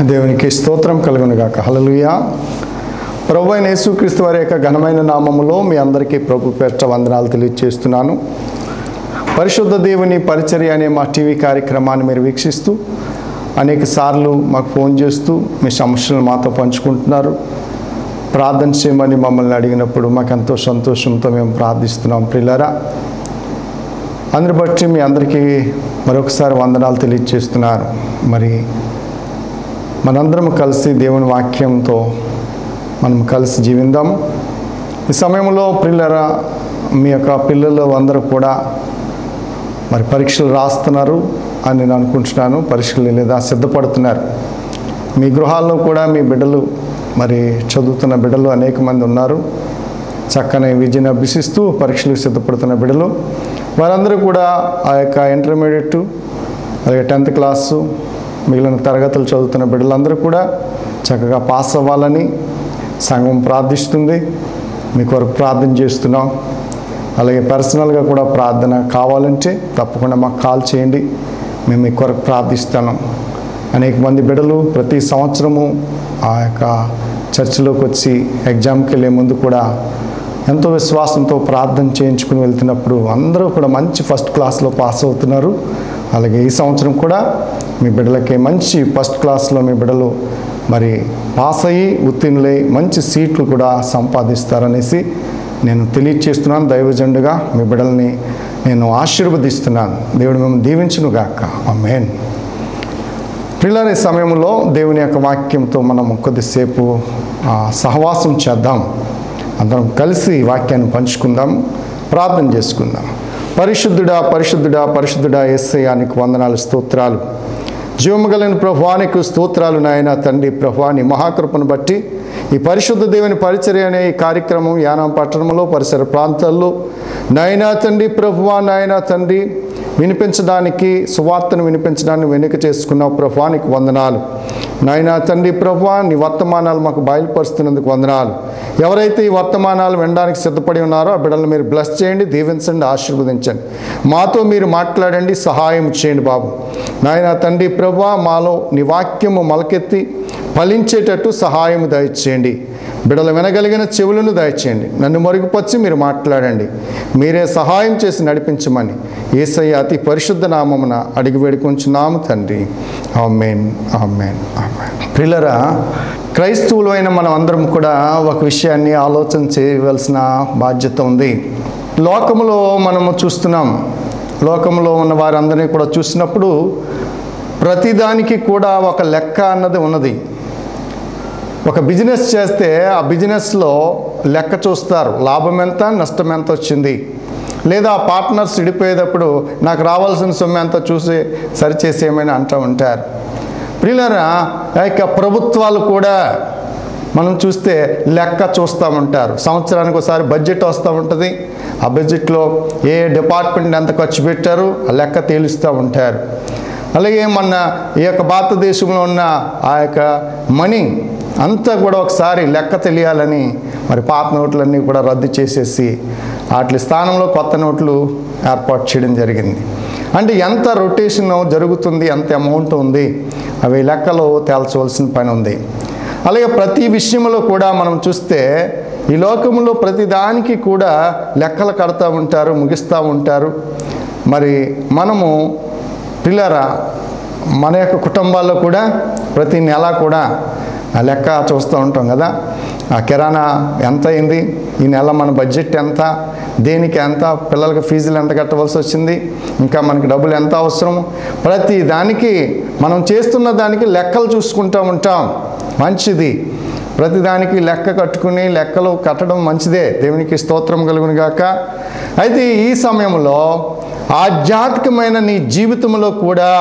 దేవునికి స్తోత్రం కలుగును గాక హల్లెలూయా ప్రభు అయిన యేసుక్రీస్తు వారి యొక్క ఘనమైన నామములో మీ అందరికీ ప్రభు పేట వందనాలు తెలియజేస్తున్నాను పరిశుద్ధ దేవుని పరిచర్య అనే మా టీవీ కార్యక్రమాన్ని మీరు వీక్షిస్తూ అనేక సార్లు మాకు ఫోన్ చేస్తూ మీ సమస్యలను మాతో పంచుకుంటున్నారు ప్రార్థన చేయమని మమ్మల్ని అడిగినప్పుడు మాకు ఎంతో సంతోషంతో మేము ప్రార్థిస్తున్నాం ప్రిల్లరా అందుని బట్టి మీ అందరికీ మరొకసారి వందనాలు తెలియజేస్తున్నారు మరి మనందరం కలిసి దేవుని వాక్యంతో మనం కలిసి జీవిందాం ఈ సమయంలో పిల్లరా మీ యొక్క పిల్లలు అందరూ కూడా మరి పరీక్షలు రాస్తున్నారు అని నేను అనుకుంటున్నాను పరీక్షలు లేదా సిద్ధపడుతున్నారు మీ గృహాల్లో కూడా మీ బిడ్డలు మరి చదువుతున్న బిడ్డలు అనేక మంది ఉన్నారు చక్కని విద్యను అభ్యసిస్తూ పరీక్షలకు సిద్ధపడుతున్న బిడ్డలు వారందరూ కూడా ఆ యొక్క ఇంటర్మీడియట్ అలాగే టెన్త్ క్లాసు మిగిలిన తరగతులు చదువుతున్న బిడ్డలందరూ కూడా చక్కగా పాస్ అవ్వాలని సంఘం ప్రార్థిస్తుంది మీ కొరకు ప్రార్థన చేస్తున్నాం అలాగే పర్సనల్గా కూడా ప్రార్థన కావాలంటే తప్పకుండా మాకు కాల్ చేయండి మేము మీ కొరకు ప్రార్థిస్తాను అనేక మంది బిడ్డలు ప్రతి సంవత్సరము ఆ యొక్క చర్చిలోకి వచ్చి ఎగ్జామ్కి వెళ్ళే ముందు కూడా ఎంతో విశ్వాసంతో ప్రార్థన చేయించుకుని వెళ్తున్నప్పుడు అందరూ కూడా మంచి ఫస్ట్ క్లాస్లో పాస్ అవుతున్నారు అలాగే ఈ సంవత్సరం కూడా మీ బిడ్డలకి మంచి ఫస్ట్ క్లాస్లో మీ బిడ్డలు మరి పాస్ అయ్యి ఉత్తీర్ణులై మంచి సీట్లు కూడా సంపాదిస్తారనేసి నేను తెలియచేస్తున్నాను దైవజండుగా మీ బిడ్డల్ని నేను ఆశీర్వదిస్తున్నాను దేవుడు మేము దీవించును గాక అమ్మేన్ పిల్లల ఈ సమయంలో దేవుని యొక్క వాక్యంతో మనం కొద్దిసేపు ఆ, సహవాసం చేద్దాం అందరం కలిసి ఈ వాక్యాన్ని పంచుకుందాం ప్రార్థన చేసుకుందాం పరిశుద్ధుడా పరిశుద్ధుడా పరిశుద్ధుడా ఎస్ఐయానికి వందనాలు స్తోత్రాలు జీవము కలిగిన ప్రభువానికి స్తోత్రాలు నాయన తండ్రి ప్రభువాని మహాకృపను బట్టి ఈ పరిశుద్ధ దేవుని పరిచర్య అనే ఈ కార్యక్రమం యానం పట్టణంలో పరిసర ప్రాంతాల్లో నాయనా తండ్రి ప్రభువా నాయనా తండ్రి వినిపించడానికి సువార్తను వినిపించడానికి వెనుక చేసుకున్నావు ప్రభువానికి వందనాలు నాయనా తండ్రి ప్రభువా నీ వర్తమానాలు మాకు బయలుపరుస్తున్నందుకు వందనాలు ఎవరైతే ఈ వర్తమానాలు వినడానికి సిద్ధపడి ఉన్నారో ఆ బిడ్డలను మీరు బ్లెస్ చేయండి దీవించండి ఆశీర్వదించండి మాతో మీరు మాట్లాడండి సహాయం చేయండి బాబు నాయనా తండ్రి ప్రభువా మాలో నీ వాక్యము మొలకెత్తి ఫలించేటట్టు సహాయం దయచేయండి బిడలు వినగలిగిన చెవులను దయచేయండి నన్ను మరుగుపరిచి మీరు మాట్లాడండి మీరే సహాయం చేసి నడిపించమని ఏసయ్య అతి పరిశుద్ధ నామమున అడిగి వేడుకొంచున్నాము తండ్రి ఆమెన్ ఆమెన్ ఆమెన్ ప్రిల్లరా క్రైస్తవులు అయిన మనం అందరం కూడా ఒక విషయాన్ని ఆలోచన చేయవలసిన బాధ్యత ఉంది లోకములో మనము చూస్తున్నాం లోకంలో ఉన్న వారందరినీ కూడా చూసినప్పుడు ప్రతిదానికి కూడా ఒక లెక్క అన్నది ఉన్నది ఒక బిజినెస్ చేస్తే ఆ బిజినెస్లో లెక్క చూస్తారు లాభం ఎంత నష్టం ఎంత వచ్చింది లేదా పార్ట్నర్స్ విడిపోయేటప్పుడు నాకు రావాల్సిన సొమ్ము ఎంత చూసి సరిచేసేయమని అంటూ ఉంటారు ప్రియులరా ఆ యొక్క ప్రభుత్వాలు కూడా మనం చూస్తే లెక్క చూస్తూ ఉంటారు సంవత్సరానికి ఒకసారి బడ్జెట్ వస్తూ ఉంటుంది ఆ బడ్జెట్లో ఏ డిపార్ట్మెంట్ ఎంత ఖర్చు పెట్టారు ఆ లెక్క తేలుస్తూ ఉంటారు అలాగే మన ఈ యొక్క భారతదేశంలో ఉన్న ఆ యొక్క మనీ అంతా కూడా ఒకసారి లెక్క తెలియాలని మరి పాత నోట్లన్నీ కూడా రద్దు చేసేసి వాటి స్థానంలో కొత్త నోట్లు ఏర్పాటు చేయడం జరిగింది అంటే ఎంత రొటేషన్ జరుగుతుంది ఎంత అమౌంట్ ఉంది అవి లెక్కలో తేల్చవలసిన పని ఉంది అలాగే ప్రతి విషయంలో కూడా మనం చూస్తే ఈ లోకంలో ప్రతి దానికి కూడా లెక్కలు కడతా ఉంటారు ముగిస్తూ ఉంటారు మరి మనము పిల్లరా మన యొక్క కుటుంబాల్లో కూడా ప్రతి నెల కూడా ఆ లెక్క చూస్తూ ఉంటాం కదా ఆ కిరాణా ఎంత అయింది ఈ నెల మన బడ్జెట్ ఎంత దేనికి ఎంత పిల్లలకి ఫీజులు ఎంత కట్టవలసి వచ్చింది ఇంకా మనకి డబ్బులు ఎంత అవసరం ప్రతి దానికి మనం చేస్తున్న దానికి లెక్కలు చూసుకుంటూ ఉంటాం మంచిది ప్రతిదానికి లెక్క కట్టుకుని లెక్కలు కట్టడం మంచిదే దేవునికి స్తోత్రం కలుగును గాక అయితే ఈ సమయంలో ఆధ్యాత్మికమైన నీ జీవితంలో కూడా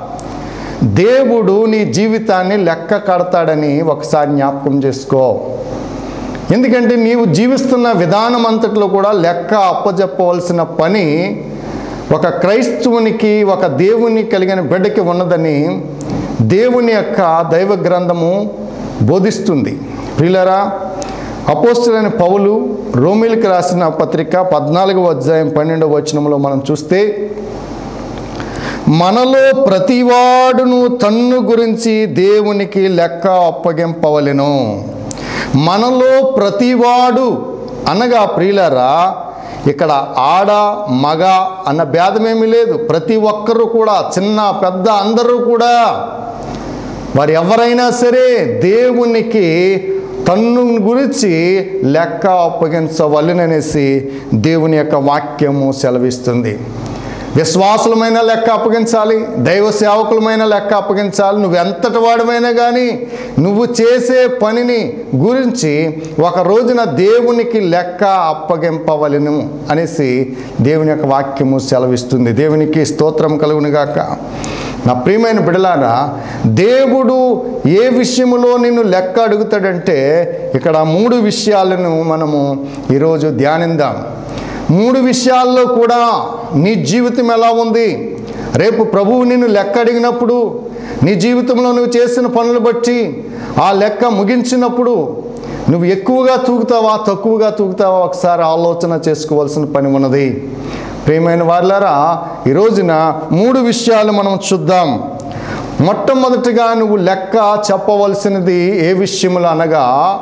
దేవుడు నీ జీవితాన్ని లెక్క కడతాడని ఒకసారి జ్ఞాపకం చేసుకో ఎందుకంటే నీవు జీవిస్తున్న విధానం అంతట్లో కూడా లెక్క అప్పజెప్పవలసిన పని ఒక క్రైస్తవునికి ఒక దేవుని కలిగిన బిడ్డకి ఉన్నదని దేవుని యొక్క దైవ గ్రంథము బోధిస్తుంది ప్రియులరా అపోస్తులైన పౌలు రోమిలికి రాసిన పత్రిక పద్నాలుగవ అధ్యాయం పన్నెండవ వచనంలో మనం చూస్తే మనలో ప్రతివాడును తన్ను గురించి దేవునికి లెక్క అప్పగింపవలెను మనలో ప్రతివాడు అనగా ప్రియులరా ఇక్కడ ఆడ మగ అన్న భేదమేమీ లేదు ప్రతి ఒక్కరూ కూడా చిన్న పెద్ద అందరూ కూడా వారు ఎవరైనా సరే దేవునికి తన్ను గురించి లెక్క అప్పగించవలననేసి దేవుని యొక్క వాక్యము సెలవిస్తుంది విశ్వాసులమైన లెక్క అప్పగించాలి దైవ సేవకులమైన లెక్క అప్పగించాలి నువ్వు ఎంతటి వాడమైనా కానీ నువ్వు చేసే పనిని గురించి ఒక రోజున దేవునికి లెక్క అప్పగింపవలను అనేసి దేవుని యొక్క వాక్యము సెలవిస్తుంది దేవునికి స్తోత్రం కలుగునుగాక నా ప్రియమైన బిడలారా దేవుడు ఏ విషయములో నిన్ను లెక్క అడుగుతాడంటే ఇక్కడ మూడు విషయాలను మనము ఈరోజు ధ్యానిందాం మూడు విషయాల్లో కూడా నీ జీవితం ఎలా ఉంది రేపు ప్రభువు నిన్ను లెక్క అడిగినప్పుడు నీ జీవితంలో నువ్వు చేసిన పనులు బట్టి ఆ లెక్క ముగించినప్పుడు నువ్వు ఎక్కువగా తూగుతావా తక్కువగా తూగుతావా ఒకసారి ఆలోచన చేసుకోవాల్సిన పని ఉన్నది ప్రియమైన వారులారా ఈ రోజున మూడు విషయాలు మనం చూద్దాం మొట్టమొదటిగా నువ్వు లెక్క చెప్పవలసినది ఏ విషయములు అనగా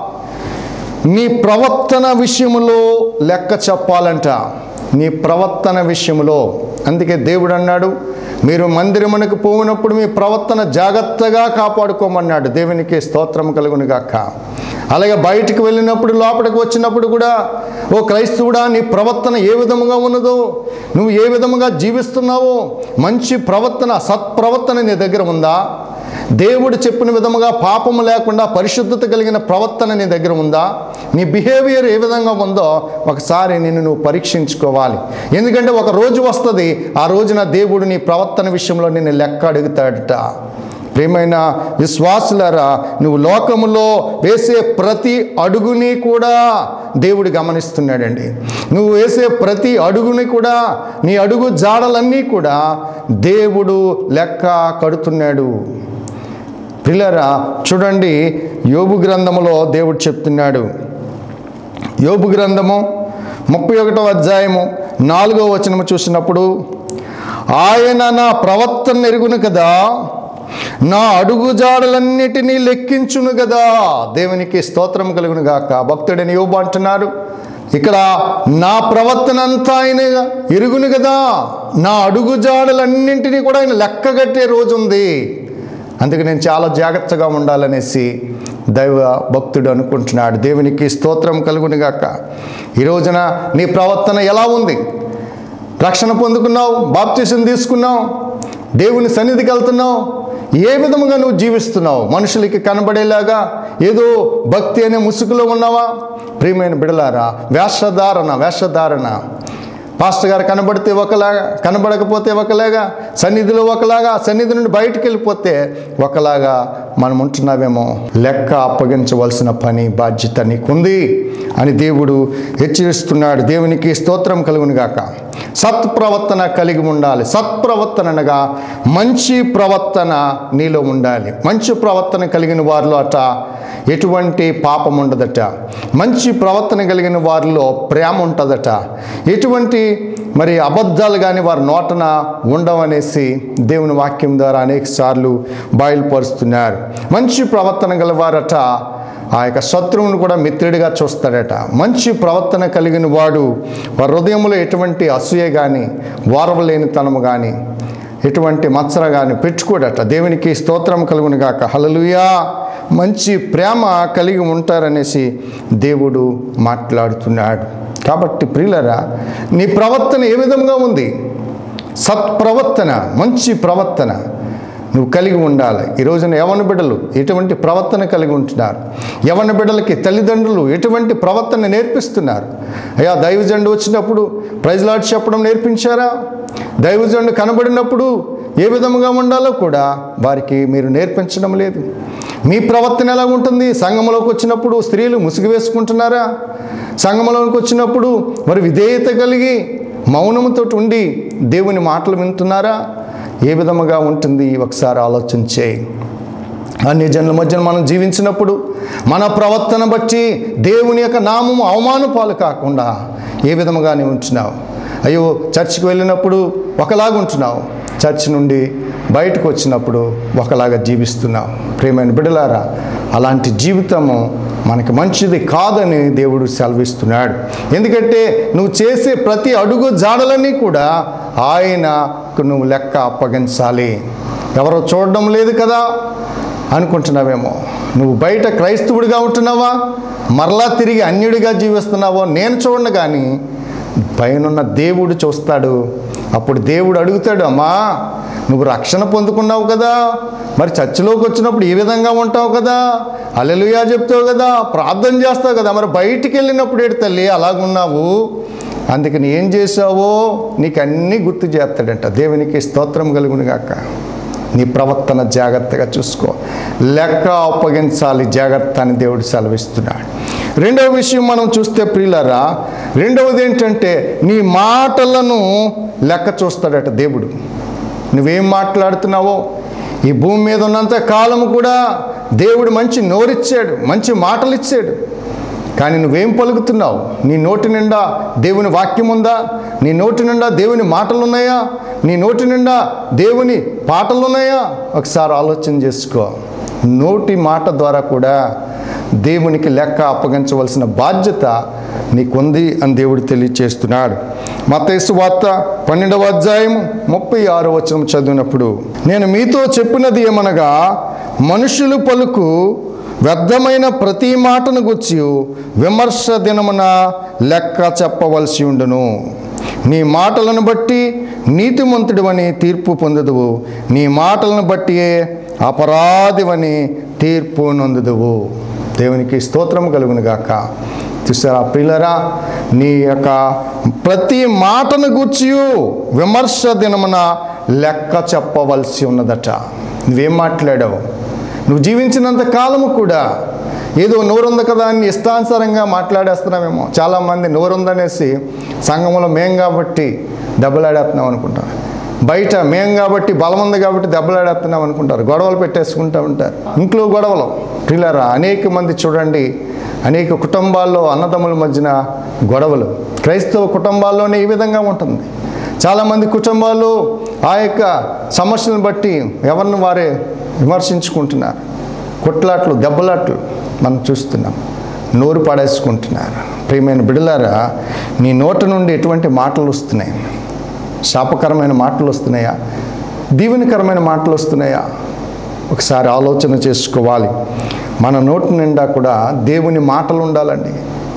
నీ ప్రవర్తన విషయములో లెక్క చెప్పాలంట నీ ప్రవర్తన విషయములో అందుకే దేవుడు అన్నాడు మీరు మందిరమునకు పోయినప్పుడు మీ ప్రవర్తన జాగ్రత్తగా కాపాడుకోమన్నాడు దేవునికి స్తోత్రం కలుగును గాక అలాగే బయటికి వెళ్ళినప్పుడు లోపలికి వచ్చినప్పుడు కూడా ఓ క్రైస్తవుడా నీ ప్రవర్తన ఏ విధముగా ఉన్నదో నువ్వు ఏ విధముగా జీవిస్తున్నావో మంచి ప్రవర్తన సత్ప్రవర్తన నీ దగ్గర ఉందా దేవుడు చెప్పిన విధముగా పాపము లేకుండా పరిశుద్ధత కలిగిన ప్రవర్తన నీ దగ్గర ఉందా నీ బిహేవియర్ ఏ విధంగా ఉందో ఒకసారి నిన్ను నువ్వు పరీక్షించుకోవాలి ఎందుకంటే ఒక రోజు వస్తుంది ఆ రోజున దేవుడు నీ ప్రవర్తన విషయంలో నిన్ను లెక్క అడుగుతాడట ప్రియమైన విశ్వాసులారా నువ్వు లోకములో వేసే ప్రతి అడుగుని కూడా దేవుడు గమనిస్తున్నాడండి నువ్వు వేసే ప్రతి అడుగుని కూడా నీ అడుగు జాడలన్నీ కూడా దేవుడు లెక్క కడుతున్నాడు పిల్లరా చూడండి యోబు గ్రంథములో దేవుడు చెప్తున్నాడు యోబు గ్రంథము ముప్పై ఒకటో అధ్యాయము నాలుగో వచనము చూసినప్పుడు ఆయన నా ప్రవర్తన ఎరుగును కదా నా అడుగుజాడలన్నిటినీ లెక్కించును కదా దేవునికి స్తోత్రం కలుగును గాక భక్తుడని యోబు అంటున్నారు ఇక్కడ నా ప్రవర్తన అంతా ఆయన ఎరుగును కదా నా అడుగుజాడలన్నింటినీ కూడా ఆయన లెక్కగట్టే రోజు ఉంది అందుకే నేను చాలా జాగ్రత్తగా ఉండాలనేసి దైవ భక్తుడు అనుకుంటున్నాడు దేవునికి స్తోత్రం కలుగును గాక ఈ రోజున నీ ప్రవర్తన ఎలా ఉంది రక్షణ పొందుకున్నావు బాప్తీసం తీసుకున్నావు దేవుని సన్నిధికి వెళ్తున్నావు ఏ విధముగా నువ్వు జీవిస్తున్నావు మనుషులకి కనబడేలాగా ఏదో భక్తి అనే ముసుగులో ఉన్నావా ప్రియమైన బిడలారా వేషధారణ వేషధారణ పాస్టర్ గారు కనబడితే ఒకలాగా కనబడకపోతే ఒకలాగా సన్నిధిలో ఒకలాగా సన్నిధి నుండి బయటికి వెళ్ళిపోతే ఒకలాగా మనం ఉంటున్నావేమో లెక్క అప్పగించవలసిన పని బాధ్యత నీకుంది అని దేవుడు హెచ్చరిస్తున్నాడు దేవునికి స్తోత్రం కలుగును గాక సత్ప్రవర్తన కలిగి ఉండాలి సత్ప్రవర్తన అనగా మంచి ప్రవర్తన నీలో ఉండాలి మంచి ప్రవర్తన కలిగిన వారిలో అట ఎటువంటి పాపం ఉండదట మంచి ప్రవర్తన కలిగిన వారిలో ప్రేమ ఉంటుందట ఎటువంటి మరి అబద్ధాలు కానీ వారి నోటన ఉండవనేసి దేవుని వాక్యం ద్వారా అనేక సార్లు బయలుపరుస్తున్నారు మంచి ప్రవర్తన గలవారట ఆ యొక్క శత్రువును కూడా మిత్రుడిగా చూస్తాడట మంచి ప్రవర్తన కలిగిన వాడు వారి హృదయంలో ఎటువంటి అసూయ కానీ వారవలేనితనము కానీ ఎటువంటి మత్సర కానీ పెట్టుకోడట దేవునికి స్తోత్రం కలుగును గాక హలలుయా మంచి ప్రేమ కలిగి ఉంటారనేసి దేవుడు మాట్లాడుతున్నాడు కాబట్టి ప్రియులరా నీ ప్రవర్తన ఏ విధంగా ఉంది సత్ప్రవర్తన మంచి ప్రవర్తన నువ్వు కలిగి ఉండాలి ఈ రోజున యవన బిడ్డలు ఎటువంటి ప్రవర్తన కలిగి ఉంటున్నారు యవన బిడ్డలకి తల్లిదండ్రులు ఎటువంటి ప్రవర్తన నేర్పిస్తున్నారు అయ్యా దైవజండు వచ్చినప్పుడు ప్రైజ్లాట్ చెప్పడం నేర్పించారా దైవజండు కనబడినప్పుడు ఏ విధముగా ఉండాలో కూడా వారికి మీరు నేర్పించడం లేదు మీ ప్రవర్తన ఎలా ఉంటుంది సంఘంలోకి వచ్చినప్పుడు స్త్రీలు ముసుగు వేసుకుంటున్నారా సంఘంలోకి వచ్చినప్పుడు మరి విధేయత కలిగి మౌనముతో ఉండి దేవుని మాటలు వింటున్నారా ఏ విధముగా ఉంటుంది ఒకసారి ఆలోచన చేయి అన్ని జనుల మధ్యన మనం జీవించినప్పుడు మన ప్రవర్తన బట్టి దేవుని యొక్క నామము అవమాన పాలు కాకుండా ఏ విధముగా నీవు ఉంటున్నావు అయ్యో చర్చికి వెళ్ళినప్పుడు ఒకలాగా ఉంటున్నావు చర్చ్ నుండి బయటకు వచ్చినప్పుడు ఒకలాగా జీవిస్తున్నాం ప్రియమైన బిడ్డలారా అలాంటి జీవితము మనకి మంచిది కాదని దేవుడు సెలవిస్తున్నాడు ఎందుకంటే నువ్వు చేసే ప్రతి అడుగు జాడలన్నీ కూడా ఆయనకు నువ్వు లెక్క అప్పగించాలి ఎవరో చూడడం లేదు కదా అనుకుంటున్నావేమో నువ్వు బయట క్రైస్తవుడిగా ఉంటున్నావా మరలా తిరిగి అన్యుడిగా జీవిస్తున్నావో నేను చూడను కానీ పైనున్న దేవుడు చూస్తాడు అప్పుడు దేవుడు అడుగుతాడు అమ్మా నువ్వు రక్షణ పొందుకున్నావు కదా మరి చర్చిలోకి వచ్చినప్పుడు ఈ విధంగా ఉంటావు కదా అల్లెలుయా చెప్తావు కదా ప్రార్థన చేస్తావు కదా మరి బయటికి వెళ్ళినప్పుడు ఏంటి తల్లి అలాగున్నావు అందుకని ఏం చేసావో నీకు అన్నీ గుర్తు చేస్తాడంట దేవునికి స్తోత్రం కలుగును గాక నీ ప్రవర్తన జాగ్రత్తగా చూసుకో లెక్క అప్పగించాలి జాగ్రత్త అని దేవుడు సెలవిస్తున్నాడు రెండవ విషయం మనం చూస్తే ప్రియులరా రెండవది ఏంటంటే నీ మాటలను లెక్క చూస్తాడట దేవుడు నువ్వేం మాట్లాడుతున్నావో ఈ భూమి మీద ఉన్నంత కాలము కూడా దేవుడు మంచి నోరిచ్చాడు మంచి మాటలు ఇచ్చాడు కానీ నువ్వేం పలుకుతున్నావు నీ నోటి నిండా దేవుని వాక్యం ఉందా నీ నోటి నిండా దేవుని మాటలు ఉన్నాయా నీ నోటి నిండా దేవుని పాటలు ఉన్నాయా ఒకసారి ఆలోచన చేసుకో నోటి మాట ద్వారా కూడా దేవునికి లెక్క అప్పగించవలసిన బాధ్యత నీకుంది అని దేవుడు తెలియచేస్తున్నాడు మతేసు వార్త పన్నెండవ అధ్యాయం ముప్పై ఆరో వచనం చదివినప్పుడు నేను మీతో చెప్పినది ఏమనగా మనుషులు పలుకు వ్యర్థమైన ప్రతి మాటను గుర్చి విమర్శ దినమున లెక్క చెప్పవలసి ఉండును నీ మాటలను బట్టి నీతిమంతుడివని తీర్పు పొందుదువు నీ మాటలను బట్టియే అపరాధివని తీర్పు నొందుదువు దేవునికి స్తోత్రం కలుగును గాక చూసారా పిల్లరా నీ యొక్క ప్రతి మాటను గూర్చి విమర్శ దినమున లెక్క చెప్పవలసి ఉన్నదట నువ్వేం మాట్లాడావు నువ్వు జీవించినంత కాలము కూడా ఏదో నోరుంది కదా అని ఇష్టానుసారంగా మాట్లాడేస్తున్నామేమో చాలామంది నోరుందనేసి సంఘంలో మేం కాబట్టి దెబ్బలాడేస్తున్నాం అనుకుంటాం బయట మేం కాబట్టి బలం ఉంది కాబట్టి దెబ్బలాడేస్తున్నాం అనుకుంటారు గొడవలు పెట్టేసుకుంటూ ఉంటారు ఇంట్లో గొడవలు పిల్లరా అనేక మంది చూడండి అనేక కుటుంబాల్లో అన్నదమ్ముల మధ్యన గొడవలు క్రైస్తవ కుటుంబాల్లోనే ఈ విధంగా ఉంటుంది చాలామంది కుటుంబాలు ఆ యొక్క సమస్యలను బట్టి ఎవరిని వారే విమర్శించుకుంటున్నారు కొట్లాట్లు దెబ్బలాట్లు మనం చూస్తున్నాం నోరు పడేసుకుంటున్నారు ప్రియమైన బిడలారా నీ నోట నుండి ఎటువంటి మాటలు వస్తున్నాయి శాపకరమైన మాటలు వస్తున్నాయా దీవెనకరమైన మాటలు వస్తున్నాయా ఒకసారి ఆలోచన చేసుకోవాలి మన నోటి నిండా కూడా దేవుని మాటలు ఉండాలండి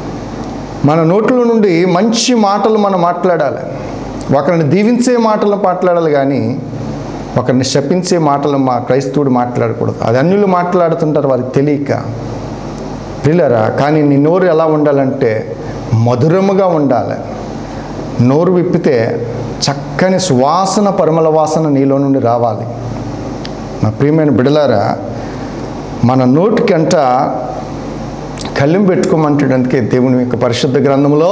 మన నోట్ల నుండి మంచి మాటలు మనం మాట్లాడాలి ఒకరిని దీవించే మాటలు మాట్లాడాలి కానీ ఒకరిని శపించే మాటలు మా క్రైస్తవుడు మాట్లాడకూడదు అది అన్యులు మాట్లాడుతుంటారు వారికి తెలియక పిల్లరా కానీ నీ నోరు ఎలా ఉండాలంటే మధురముగా ఉండాలి నోరు విప్పితే చక్కని సువాసన పరిమళ వాసన నీలో నుండి రావాలి నా ప్రియమైన బిడలారా మన నోటికంట కళ్ళెం పెట్టుకోమంటాడు అందుకే దేవుని యొక్క పరిశుద్ధ గ్రంథంలో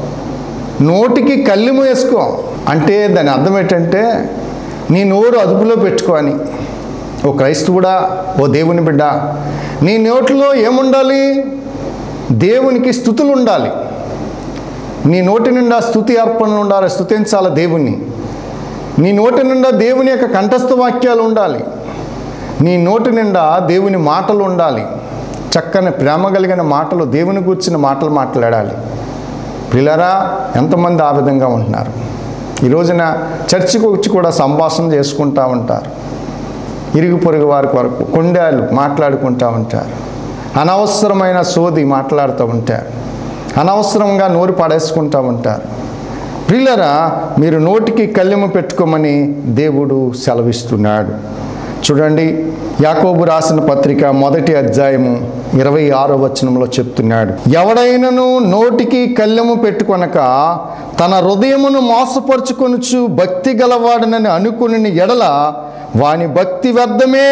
నోటికి కళ్ళెము వేసుకో అంటే దాని అర్థం ఏంటంటే నీ నోరు అదుపులో పెట్టుకో అని ఓ క్రైస్తవుడా ఓ దేవుని బిడ్డ నీ నోటిలో ఏముండాలి దేవునికి స్థుతులు ఉండాలి నీ నోటి నిండా స్థుతి అర్పణలు ఉండాలి స్థుతించాలి దేవుణ్ణి నీ నోటి నిండా దేవుని యొక్క కంఠస్థ వాక్యాలు ఉండాలి నీ నోటి నిండా దేవుని మాటలు ఉండాలి చక్కని ప్రేమ కలిగిన మాటలు దేవుని కూర్చిన మాటలు మాట్లాడాలి పిల్లరా ఎంతమంది ఆ విధంగా ఉంటున్నారు ఈ రోజున చర్చికి వచ్చి కూడా సంభాషణ చేసుకుంటూ ఉంటారు ఇరుగు పొరుగు వారికి వరకు కొండాలు మాట్లాడుకుంటూ ఉంటారు అనవసరమైన సోది మాట్లాడుతూ ఉంటారు అనవసరంగా నోరు పడేసుకుంటూ ఉంటారు పిల్లరా మీరు నోటికి కళ్ళెము పెట్టుకోమని దేవుడు సెలవిస్తున్నాడు చూడండి యాకోబు రాసిన పత్రిక మొదటి అధ్యాయము ఇరవై ఆరో వచనంలో చెప్తున్నాడు ఎవడైనను నోటికి కళ్ళెము పెట్టుకొనక తన హృదయమును మోసపరుచుకొనుచు భక్తి గలవాడనని అనుకుని ఎడల వాని భక్తి వ్యర్థమే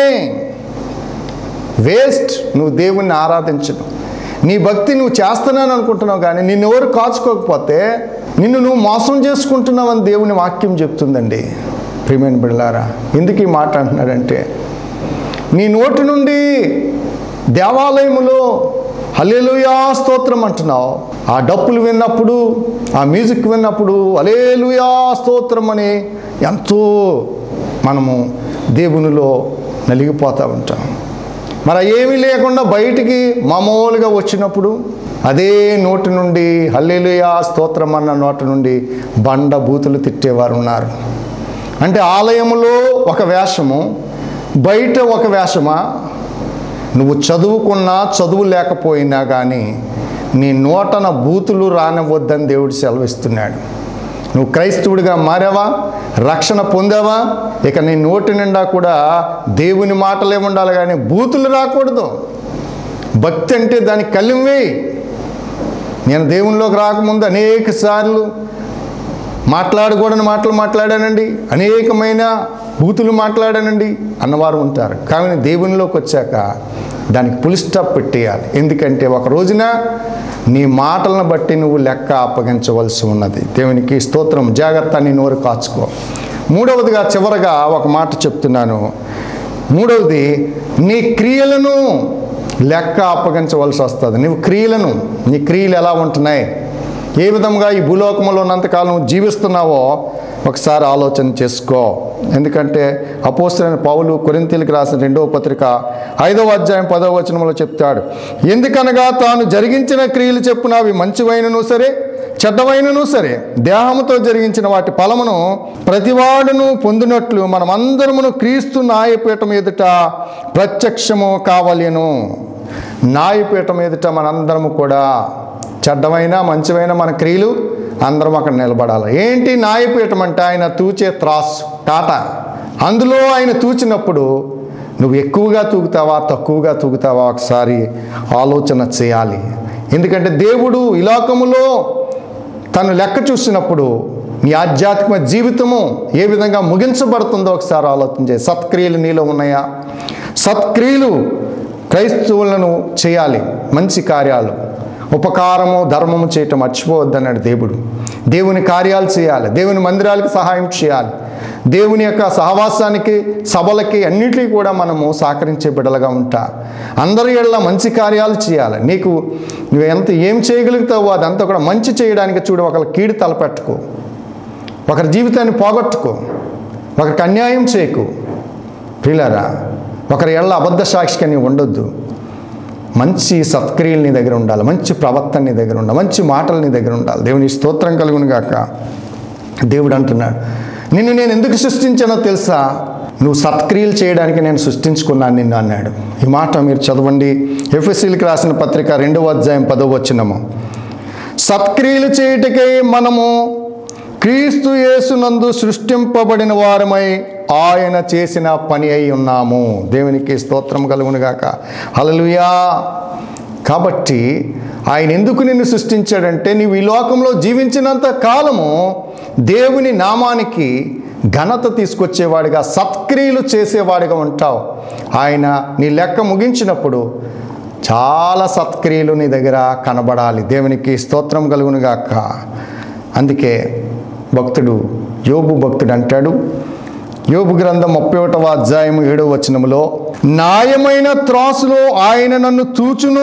వేస్ట్ నువ్వు దేవుణ్ణి ఆరాధించడం నీ భక్తి నువ్వు చేస్తున్నాను అనుకుంటున్నావు కానీ నిన్ను ఎవరు కాచుకోకపోతే నిన్ను నువ్వు మోసం చేసుకుంటున్నావని దేవుని వాక్యం చెప్తుందండి ప్రియమైన బిడ్డలారా ఎందుకు ఈ మాట అంటున్నాడంటే నీ నోటి నుండి దేవాలయములో హలేలుయా స్తోత్రం అంటున్నావు ఆ డప్పులు విన్నప్పుడు ఆ మ్యూజిక్ విన్నప్పుడు అలేలుయా స్తోత్రం అని ఎంతో మనము దేవునిలో నలిగిపోతూ ఉంటాం మరి ఏమీ లేకుండా బయటికి మామూలుగా వచ్చినప్పుడు అదే నోటి నుండి హల్లెలూయా స్తోత్రం అన్న నోటి నుండి బండ బూతులు తిట్టేవారు ఉన్నారు అంటే ఆలయంలో ఒక వేషము బయట ఒక వేషమా నువ్వు చదువుకున్నా చదువు లేకపోయినా కానీ నీ నోటన బూతులు రానివ్వద్దని దేవుడు సెలవిస్తున్నాడు నువ్వు క్రైస్తవుడిగా మారావా రక్షణ పొందావా ఇక నీ నోటి నిండా కూడా దేవుని మాటలే ఉండాలి కానీ బూతులు రాకూడదు భక్తి అంటే దానికి కళ్ళెం వేయి నేను దేవునిలోకి రాకముందు అనేక సార్లు మాట్లాడకూడని మాటలు మాట్లాడానండి అనేకమైన బూతులు మాట్లాడానండి అన్నవారు ఉంటారు కానీ దేవునిలోకి వచ్చాక దానికి పులి స్టాప్ పెట్టేయాలి ఎందుకంటే ఒక రోజున నీ మాటలను బట్టి నువ్వు లెక్క అప్పగించవలసి ఉన్నది దేవునికి స్తోత్రం జాగ్రత్త నీ నోరు కాచుకో మూడవదిగా చివరగా ఒక మాట చెప్తున్నాను మూడవది నీ క్రియలను లెక్క అప్పగించవలసి వస్తుంది నువ్వు క్రియలను నీ క్రియలు ఎలా ఉంటున్నాయి ఏ విధంగా ఈ భూలోకంలో ఉన్నంతకాలం జీవిస్తున్నావో ఒకసారి ఆలోచన చేసుకో ఎందుకంటే అపోస్తులైన పౌలు కొరింతీలకు రాసిన రెండవ పత్రిక ఐదవ అధ్యాయం పదవ వచనంలో చెప్తాడు ఎందుకనగా తాను జరిగించిన క్రియలు చెప్పున అవి మంచివైనను సరే చెడ్డవైనను సరే దేహముతో జరిగించిన వాటి ఫలమును ప్రతివాడును పొందినట్లు మనమందరమును క్రీస్తు న్యాయపీఠం ఎదుట ప్రత్యక్షము కావలేను న్యాయపీఠం ఎదుట మనందరము కూడా చెడ్డమైన మంచివైన మన క్రియలు అందరం అక్కడ నిలబడాలి ఏంటి న్యాయపీఠం అంటే ఆయన తూచే త్రాసు టాట అందులో ఆయన తూచినప్పుడు నువ్వు ఎక్కువగా తూగుతావా తక్కువగా తూగుతావా ఒకసారి ఆలోచన చేయాలి ఎందుకంటే దేవుడు ఈ లోకములో తను లెక్క చూసినప్పుడు నీ ఆధ్యాత్మిక జీవితము ఏ విధంగా ముగించబడుతుందో ఒకసారి ఆలోచన చేయి సత్క్రియలు నీలో ఉన్నాయా సత్క్రియలు క్రైస్తవులను చేయాలి మంచి కార్యాలు ఉపకారము ధర్మము చేయటం మర్చిపోవద్దన్నాడు దేవుడు దేవుని కార్యాలు చేయాలి దేవుని మందిరాలకు సహాయం చేయాలి దేవుని యొక్క సహవాసానికి సభలకి అన్నిటికీ కూడా మనము సహకరించే బిడ్డలుగా ఉంటా అందరి ఏళ్ళ మంచి కార్యాలు చేయాలి నీకు నువ్వు ఎంత ఏం చేయగలుగుతావో అదంతా కూడా మంచి చేయడానికి చూడు ఒకరి కీడు తలపెట్టుకో ఒకరి జీవితాన్ని పోగొట్టుకో ఒకరికి అన్యాయం చేయకు ప్రియులారా ఒకరి ఏళ్ళ అబద్ధ సాక్షిగా నీవు ఉండొద్దు మంచి సత్క్రియలు నీ దగ్గర ఉండాలి మంచి ప్రవర్తన నీ దగ్గర ఉండాలి మంచి మాటలు నీ దగ్గర ఉండాలి దేవుని స్తోత్రం కలుగును గాక దేవుడు అంటున్నాడు నిన్ను నేను ఎందుకు సృష్టించానో తెలుసా నువ్వు సత్క్రియలు చేయడానికి నేను సృష్టించుకున్నాను నిన్ను అన్నాడు ఈ మాట మీరు చదవండి ఎఫ్ఎస్సీలకు రాసిన పత్రిక రెండవ అధ్యాయం పదవ వచ్చినము సత్క్రియలు చేయుటకై మనము క్రీస్తు యేసునందు సృష్టింపబడిన వారమై ఆయన చేసిన పని అయి ఉన్నాము దేవునికి స్తోత్రం కలుగునుగాక హల్లెలూయా కాబట్టి ఆయన ఎందుకు నిన్ను సృష్టించాడంటే నీవు ఈ లోకంలో జీవించినంత కాలము దేవుని నామానికి ఘనత తీసుకొచ్చేవాడిగా సత్క్రియలు చేసేవాడిగా ఉంటావు ఆయన నీ లెక్క ముగించినప్పుడు చాలా సత్క్రియలు నీ దగ్గర కనబడాలి దేవునికి స్తోత్రం కలుగునుగాక అందుకే భక్తుడు యోబు భక్తుడు అంటాడు యోబు గ్రంథం ముప్పై ఒకటవ అధ్యాయం ఏడవ వచనములో న్యాయమైన త్రాసులో ఆయన నన్ను తూచును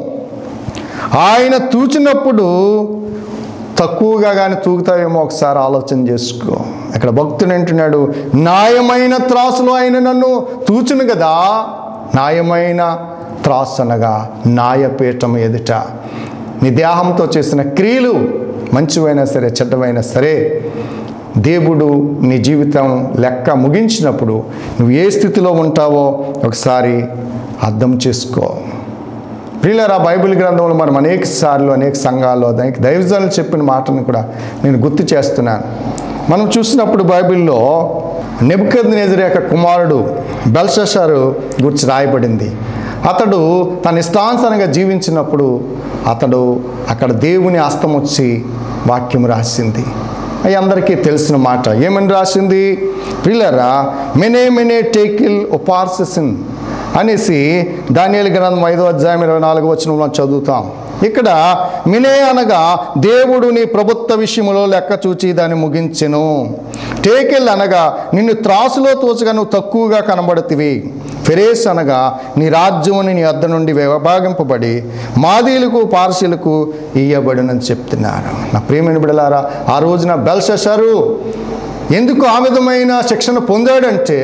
ఆయన తూచినప్పుడు తక్కువగా కానీ తూగుతావేమో ఒకసారి ఆలోచన చేసుకో ఇక్కడ భక్తుడు అంటున్నాడు న్యాయమైన త్రాసులో ఆయన నన్ను తూచును కదా న్యాయమైన త్రాసు అనగా న్యాయపీఠం ఎదుట నీ దేహంతో చేసిన క్రియలు మంచివైనా సరే చెడ్డవైనా సరే దేవుడు నీ జీవితం లెక్క ముగించినప్పుడు నువ్వు ఏ స్థితిలో ఉంటావో ఒకసారి అర్థం చేసుకో ప్రియులరా బైబిల్ గ్రంథంలో మనం అనేక సార్లు అనేక సంఘాల్లో దానికి దైవజనులు చెప్పిన మాటను కూడా నేను గుర్తు చేస్తున్నాను మనం చూసినప్పుడు బైబిల్లో నెబుకద్ యొక్క కుమారుడు బెల్షారు గురించి రాయబడింది అతడు తన ఇష్టానుసారంగా జీవించినప్పుడు అతడు అక్కడ దేవుని హస్తం వచ్చి వాక్యం రాసింది అవి అందరికీ తెలిసిన మాట ఏమని రాసింది ప్రిల్లరా మెనే మెనే టేకిల్ ఉపార్ససిన్ అనేసి దానియలు గ్రంథం ఐదో అధ్యాయం ఇరవై నాలుగు వచ్చిన మనం చదువుతాం ఇక్కడ మినే అనగా దేవుడు నీ ప్రభుత్వ విషయములో లెక్క చూచి దాన్ని ముగించెను టేకెల్ అనగా నిన్ను త్రాసులో తోచగా నువ్వు తక్కువగా కనబడుతివి ఫెరేస్ అనగా నీ రాజ్యముని నీ అద్ద నుండి విభాగింపబడి మాదీలకు పార్సీలకు ఇయ్యబడినని చెప్తున్నారు నా ప్రియమైన బిడలారా ఆ రోజున బెల్షరు ఎందుకు ఆ విధమైన శిక్షణ పొందాడంటే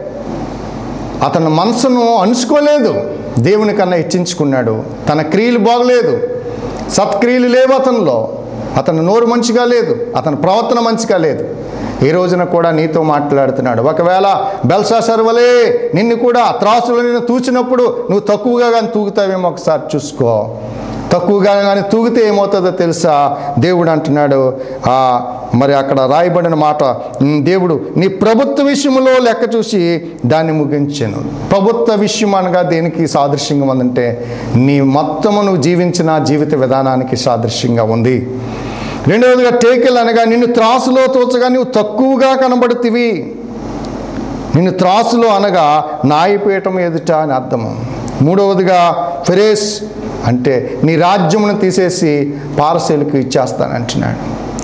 అతని మనసును అణుచుకోలేదు దేవుని కన్నా హెచ్చించుకున్నాడు తన క్రియలు బాగలేదు సత్క్రియలు లేవు అతనిలో అతని నోరు మంచిగా లేదు అతని ప్రవర్తన మంచిగా లేదు ఈ రోజున కూడా నీతో మాట్లాడుతున్నాడు ఒకవేళ బెల్సా సర్వలే నిన్ను కూడా త్రాసులు నిన్ను తూచినప్పుడు నువ్వు తక్కువగా కానీ తూగుతావేమో ఒకసారి చూసుకో తక్కువగా కానీ తూగితే ఏమవుతుందో తెలుసా దేవుడు అంటున్నాడు ఆ, మరి అక్కడ రాయబడిన మాట "ఉమ్, దేవుడు నీ ప్రభుత్వ విషయంలో లెక్క చూసి దాన్ని ముగించాను ప్రభుత్వ విషయం అనగా దేనికి సాదృశ్యంగా ఉందంటే నీ మొత్తము నువ్వు జీవించిన జీవిత విధానానికి సాదృశ్యంగా ఉంది రెండవదిగా టేకెల్ అనగా నిన్ను త్రాసులో తోచగా నువ్వు తక్కువగా కనబడుతీవి నిన్ను త్రాసులో అనగా నాయపీఠం ఎదుట అని అర్థము మూడవదిగా ఫెరేస్ అంటే నీ రాజ్యమును తీసేసి పారసేలకు ఇచ్చేస్తానంటున్నాడు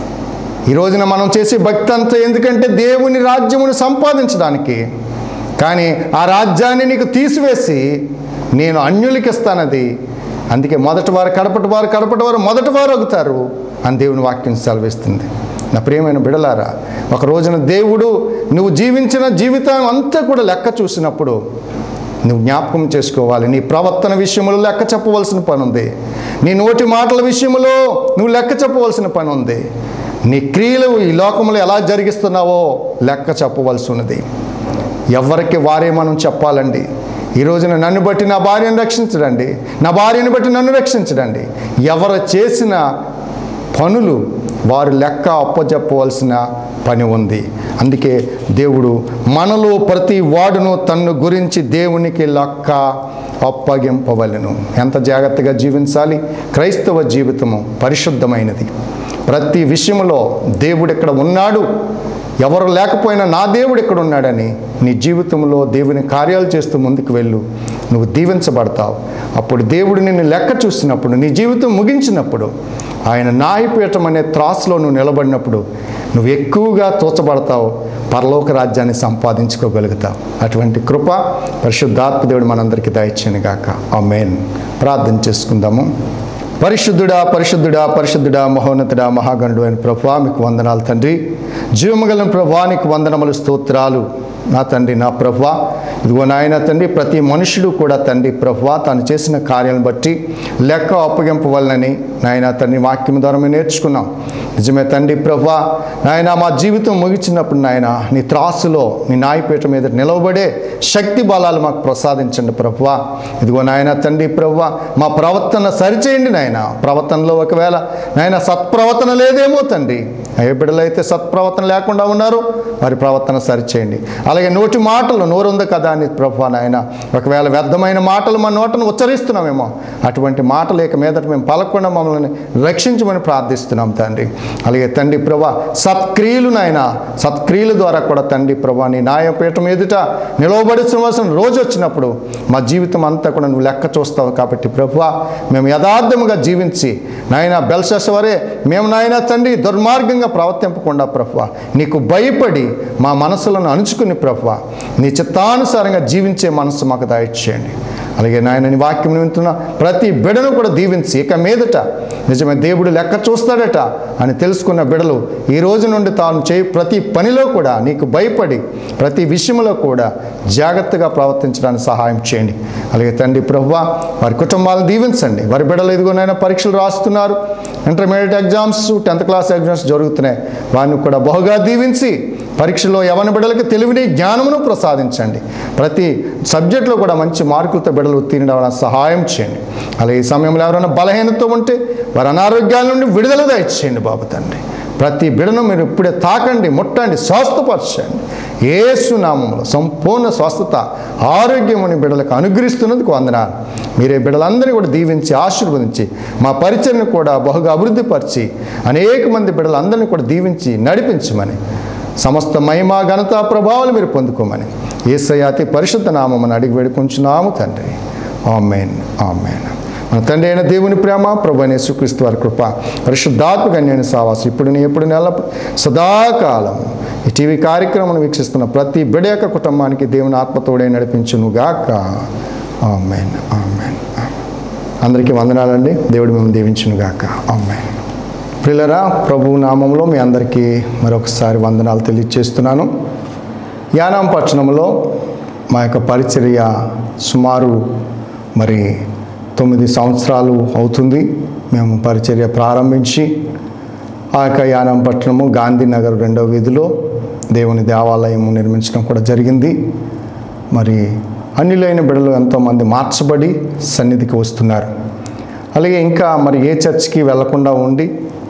ఈ రోజున మనం చేసే భక్తి అంతా ఎందుకంటే దేవుని రాజ్యమును సంపాదించడానికి కానీ ఆ రాజ్యాన్ని నీకు తీసివేసి నేను అన్యులకి ఇస్తానది అందుకే మొదటి వారు కడపటి వారు కడపటి వారు మొదటి వారు అవుతారు అని దేవుని వాక్యం సెలవిస్తుంది నా ప్రియమైన బిడలారా ఒక రోజున దేవుడు నువ్వు జీవించిన జీవితం అంతా కూడా లెక్క చూసినప్పుడు నువ్వు జ్ఞాపకం చేసుకోవాలి నీ ప్రవర్తన విషయంలో లెక్క చెప్పవలసిన పని ఉంది నీ నోటి మాటల విషయంలో నువ్వు లెక్క చెప్పవలసిన పని ఉంది నీ క్రియలు ఈ లోకంలో ఎలా జరిగిస్తున్నావో లెక్క చెప్పవలసి ఉన్నది ఎవరికి వారే మనం చెప్పాలండి ఈ రోజున నన్ను బట్టి నా భార్యను రక్షించడండి నా భార్యను బట్టి నన్ను రక్షించడండి ఎవరు చేసిన పనులు వారు లెక్క అప్పచెప్పవలసిన పని ఉంది అందుకే దేవుడు మనలో ప్రతి వాడును తన్ను గురించి దేవునికి లెక్క అప్పగింపవలను ఎంత జాగ్రత్తగా జీవించాలి క్రైస్తవ జీవితము పరిశుద్ధమైనది ప్రతి విషయంలో దేవుడు ఇక్కడ ఉన్నాడు ఎవరు లేకపోయినా నా దేవుడు ఇక్కడ ఉన్నాడని నీ జీవితంలో దేవుని కార్యాలు చేస్తూ ముందుకు వెళ్ళు నువ్వు దీవించబడతావు అప్పుడు దేవుడు నిన్ను లెక్క చూసినప్పుడు నీ జీవితం ముగించినప్పుడు ఆయన నాయపీఠం అనే త్రాసులో నువ్వు నిలబడినప్పుడు నువ్వు ఎక్కువగా తోచబడతావు పరలోక రాజ్యాన్ని సంపాదించుకోగలుగుతావు అటువంటి కృప పరిశుద్ధాత్మ దేవుడు మనందరికీ దయచేయను గాక ఆ మెయిన్ ప్రార్థన చేసుకుందాము పరిశుద్ధుడా పరిశుద్ధుడా పరిశుద్ధుడా మహోన్నతుడా మహాగణుడు అయిన ప్రభా మీకు వందనాలు తండ్రి జీవమగలం ప్రభా నీకు వందనములు స్తోత్రాలు నా తండ్రి నా ప్రభా ఇదిగో నాయన తండ్రి ప్రతి మనుషుడు కూడా తండ్రి ప్రభా తాను చేసిన కార్యాలను బట్టి లెక్క అప్పగింపవలనని నాయన తండ్రి వాక్యం ద్వారా మేము నేర్చుకున్నాం నిజమే తండ్రి ప్రభా నాయన మా జీవితం ముగించినప్పుడు నాయన నీ త్రాసులో నీ నాయపీఠ మీద నిలవబడే శక్తి బలాలు మాకు ప్రసాదించండి ప్రభా ఇదిగో నాయన తండ్రి ప్రభా మా ప్రవర్తన సరిచేయండి నాయన ప్రవర్తనలో ఒకవేళ నాయన సత్ప్రవర్తన లేదేమో తండ్రి ఏ బిడ్డలైతే సత్ప్రవర్తన లేకుండా ఉన్నారు వారి ప్రవర్తన సరిచేయండి అలాగే నోటి మాటలు నోరుంది కదా అని ప్రభా నాయన ఒకవేళ వ్యర్థమైన మాటలు మా నోటను ఉచ్చరిస్తున్నామేమో అటువంటి మాటలు ఇక మీదట మేము పలకుండా మమ్మల్ని రక్షించమని ప్రార్థిస్తున్నాం తండ్రి అలాగే తండ్రి ప్రభా సత్క్రియలు నాయన సత్క్రియల ద్వారా కూడా తండ్రి ప్రభా నీ న్యాయపీఠం ఎదుట నిలవబడిన రోజు వచ్చినప్పుడు మా జీవితం అంతా కూడా నువ్వు లెక్క చూస్తావు కాబట్టి ప్రభువా మేము యథార్థముగా జీవించి నాయన బెల్సెసవరే మేము నాయన తండ్రి దుర్మార్గంగా ప్రవర్తింపకుండా ప్రభువ నీకు భయపడి మా మనసులను అణుచుకుని ప్రభువ నీ చిత్తానుసారంగా జీవించే మనసు మాకు దయచేయండి అలాగే నాయన నీ వాక్యం వింటున్న ప్రతి బిడను కూడా దీవించి ఇక మీదట నిజమే దేవుడు లెక్క చూస్తాడట అని తెలుసుకున్న బిడలు ఈ రోజు నుండి తాను చేయి ప్రతి పనిలో కూడా నీకు భయపడి ప్రతి విషయంలో కూడా జాగ్రత్తగా ప్రవర్తించడానికి సహాయం చేయండి అలాగే తండ్రి ప్రభువా వారి కుటుంబాలను దీవించండి వారి బిడ్డలు ఇదిగోనైనా పరీక్షలు రాస్తున్నారు intermediate exams tenth class exams జరుగుతున్నాయి వారిని కూడా బహుగా దీవించి పరీక్షలో యవన బిడ్డలకి తెలివిని జ్ఞానమును ప్రసాదించండి ప్రతి సబ్జెక్టులో కూడా మంచి మార్కులతో బిడ్డలు ఉత్తీర్ణ అవ్వడానికి సహాయం చేయండి అలాగే ఈ సమయంలో ఎవరైనా బలహీనత ఉంటే వారి అనారోగ్యాల నుండి విడుదల దయచేయండి బాబు తండ్రి ప్రతి బిడను మీరు ఇప్పుడే తాకండి ముట్టండి స్వస్థపరచండి ఏసునామంలో సంపూర్ణ స్వస్థత ఆరోగ్యముని బిడ్డలకు అనుగ్రహిస్తున్నందుకు వందనాలు మీరే బిడ్డలందరినీ కూడా దీవించి ఆశీర్వదించి మా పరిచయను కూడా బహుగా అభివృద్ధిపరిచి అనేక మంది బిడ్డలందరినీ కూడా దీవించి నడిపించమని సమస్త మహిమ ఘనత ప్రభావాలు మీరు పొందుకోమని ఏసయ్య అతి పరిశుద్ధ నామని అడిగి వేడుకుంటున్నాము తండ్రి ఆమెన్ ఆమెన్ మన తండ్రి అయిన దేవుని ప్రేమ ప్రభు అయిన యేసుక్రీస్తు వారి కృప పరిశుద్ధాత్మక నేను సావాసం ఇప్పుడు నీ ఎప్పుడు నెల సదాకాలం ఈ టీవీ కార్యక్రమం వీక్షిస్తున్న ప్రతి బిడ యొక్క కుటుంబానికి దేవుని ఆత్మతోడే నడిపించునుగాక ఆమెన్ ఆమెన్ అందరికీ వందనాలండి దేవుడు మేము దీవించునుగాక ఆమెన్ ప్రిలరా ప్రభు నామంలో మీ అందరికీ మరొకసారి వందనాలు తెలియజేస్తున్నాను యానాం పట్టణంలో మా యొక్క పరిచర్య సుమారు మరి తొమ్మిది సంవత్సరాలు అవుతుంది మేము పరిచర్య ప్రారంభించి ఆ యొక్క యానం పట్టణము గాంధీనగర్ రెండవ వీధిలో దేవుని దేవాలయము నిర్మించడం కూడా జరిగింది మరి అన్నిలైన బిడ్డలు ఎంతోమంది మార్చబడి సన్నిధికి వస్తున్నారు అలాగే ఇంకా మరి ఏ చర్చ్కి వెళ్లకుండా ఉండి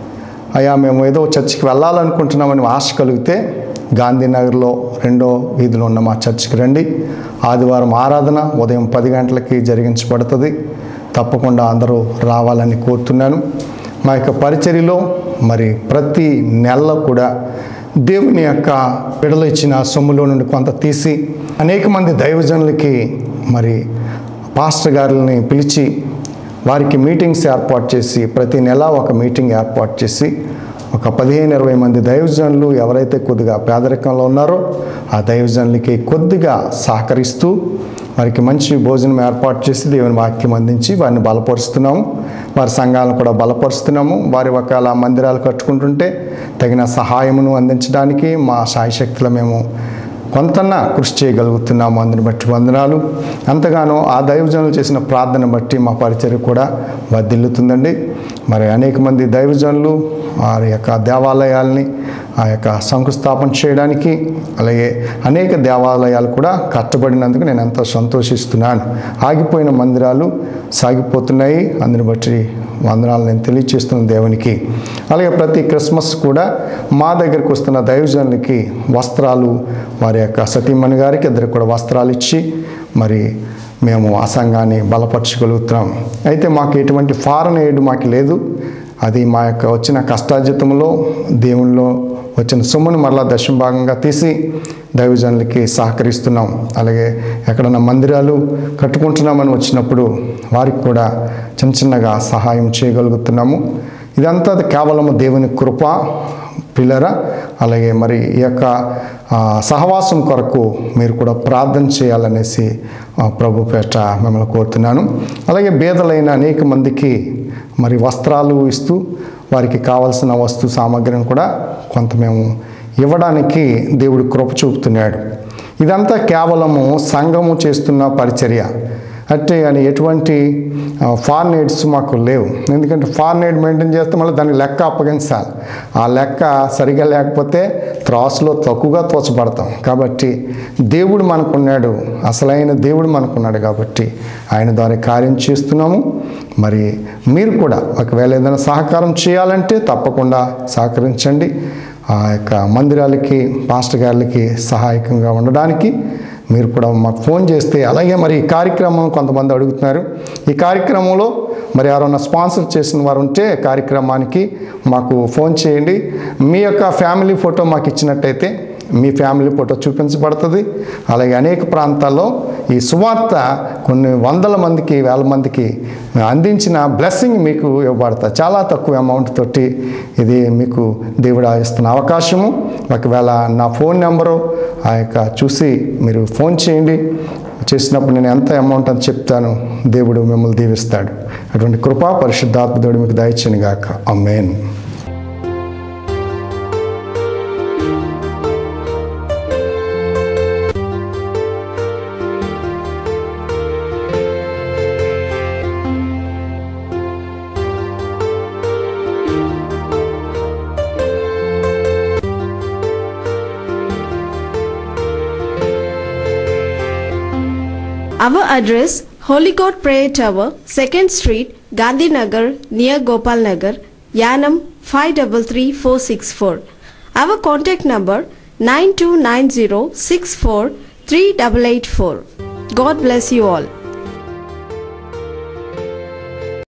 అయ్యా మేము ఏదో చర్చ్కి వెళ్ళాలనుకుంటున్నామని ఆశ కలిగితే గాంధీనగర్లో రెండో వీధిలో ఉన్న మా చర్చ్కి రండి ఆదివారం ఆరాధన ఉదయం పది గంటలకి జరిగించబడుతుంది తప్పకుండా అందరూ రావాలని కోరుతున్నాను మా యొక్క పరిచర్యలో మరి ప్రతి నెలలో కూడా దేవుని యొక్క విడలు ఇచ్చిన సొమ్ములో నుండి కొంత తీసి అనేక మంది దైవజనులకి మరి పాస్టర్ గారులని పిలిచి వారికి మీటింగ్స్ ఏర్పాటు చేసి ప్రతి నెల ఒక మీటింగ్ ఏర్పాటు చేసి ఒక పదిహేను ఇరవై మంది దైవజనులు ఎవరైతే కొద్దిగా పేదరికంలో ఉన్నారో ఆ దైవజనులకి కొద్దిగా సహకరిస్తూ వారికి మంచి భోజనం ఏర్పాటు చేసి దేవుని వాక్యం అందించి వారిని బలపరుస్తున్నాము వారి సంఘాలను కూడా బలపరుస్తున్నాము వారి ఒకవేళ మందిరాలు కట్టుకుంటుంటే తగిన సహాయమును అందించడానికి మా సాయశక్తులు మేము కొంతన్నా కృషి చేయగలుగుతున్నాము అందుని బట్టి వందనాలు అంతగానో ఆ దైవజనులు చేసిన ప్రార్థన బట్టి మా పరిచర్య కూడా వర్ధిల్లుతుందండి మరి అనేక మంది దైవజనులు వారి యొక్క దేవాలయాల్ని ఆ యొక్క శంకుస్థాపన చేయడానికి అలాగే అనేక దేవాలయాలు కూడా కట్టబడినందుకు నేను ఎంతో సంతోషిస్తున్నాను ఆగిపోయిన మందిరాలు సాగిపోతున్నాయి అందుని బట్టి వందనాలు నేను తెలియచేస్తున్నాను దేవునికి అలాగే ప్రతి క్రిస్మస్ కూడా మా దగ్గరికి వస్తున్న దైవజనులకి వస్త్రాలు వారి యొక్క సతీమణి గారికి ఇద్దరికి కూడా వస్త్రాలు ఇచ్చి మరి మేము ఆ సంఘాన్ని బలపరచగలుగుతున్నాం అయితే మాకు ఎటువంటి ఫారెన్ ఎయిడ్ మాకు లేదు అది మా యొక్క వచ్చిన కష్టార్జితంలో దేవునిలో వచ్చిన సొమ్మును మరలా దశమ భాగంగా తీసి దైవజనులకి సహకరిస్తున్నాం అలాగే ఎక్కడన్నా మందిరాలు కట్టుకుంటున్నామని వచ్చినప్పుడు వారికి కూడా చిన్న చిన్నగా సహాయం చేయగలుగుతున్నాము ఇదంతా కేవలం దేవుని కృప పిల్లరా అలాగే మరి ఈ యొక్క ఆ, సహవాసం కొరకు మీరు కూడా ప్రార్థన చేయాలనేసి ఆ, ప్రభు పేట మిమ్మల్ని కోరుతున్నాను అలాగే బేదలైన అనేక మందికి మరి వస్త్రాలు ఇస్తూ వారికి కావలసిన వస్తు సామాగ్రిని కూడా కొంత మేము ఇవ్వడానికి దేవుడు కృప చూపుతున్నాడు ఇదంతా కేవలము సంఘము చేస్తున్న పరిచర్య అంటే అని ఎటువంటి ఫారెన్ ఎయిడ్స్ మాకు లేవు ఎందుకంటే ఫారెన్ ఎయిడ్ మెయింటైన్ చేస్తే మళ్ళీ దానికి లెక్క అప్పగించాలి ఆ లెక్క సరిగా లేకపోతే త్రాసులో తక్కువగా తోచబడతాం కాబట్టి దేవుడు మనకున్నాడు అసలైన దేవుడు మనకున్నాడు కాబట్టి ఆయన ద్వారా కార్యం చేస్తున్నాము మరి మీరు కూడా ఒకవేళ ఏదైనా సహకారం చేయాలంటే తప్పకుండా సహకరించండి ఆ యొక్క మందిరాలకి పాస్టర్ గారులకి సహాయకంగా ఉండడానికి మీరు కూడా మాకు ఫోన్ చేస్తే అలాగే మరి ఈ కార్యక్రమం కొంతమంది అడుగుతున్నారు ఈ కార్యక్రమంలో మరి ఎవరైనా స్పాన్సర్ చేసిన వారు ఉంటే కార్యక్రమానికి మాకు ఫోన్ చేయండి మీ యొక్క ఫ్యామిలీ ఫోటో మాకు ఇచ్చినట్టయితే మీ ఫ్యామిలీ ఫోటో చూపించబడుతుంది అలాగే అనేక ప్రాంతాల్లో ఈ సువార్త కొన్ని వందల మందికి వేల మందికి అందించిన బ్లెస్సింగ్ మీకు ఇవ్వబడతా చాలా తక్కువ అమౌంట్ తోటి ఇది మీకు దేవుడు ఇస్తున్న అవకాశము ఒకవేళ నా ఫోన్ నెంబరు ఆ యొక్క చూసి మీరు ఫోన్ చేయండి చేసినప్పుడు నేను ఎంత అమౌంట్ అని చెప్తాను దేవుడు మిమ్మల్ని దీవిస్తాడు అటువంటి కృపా పరిశుద్ధాత్మ దేవుడు మీకు దయచని గాక అమ్మేన్ Our address Holy God Prayer Tower, 2nd Street, Gandhi Nagar, near Gopal Nagar, Yanam 533464. Our contact number 9290643884. God bless you all.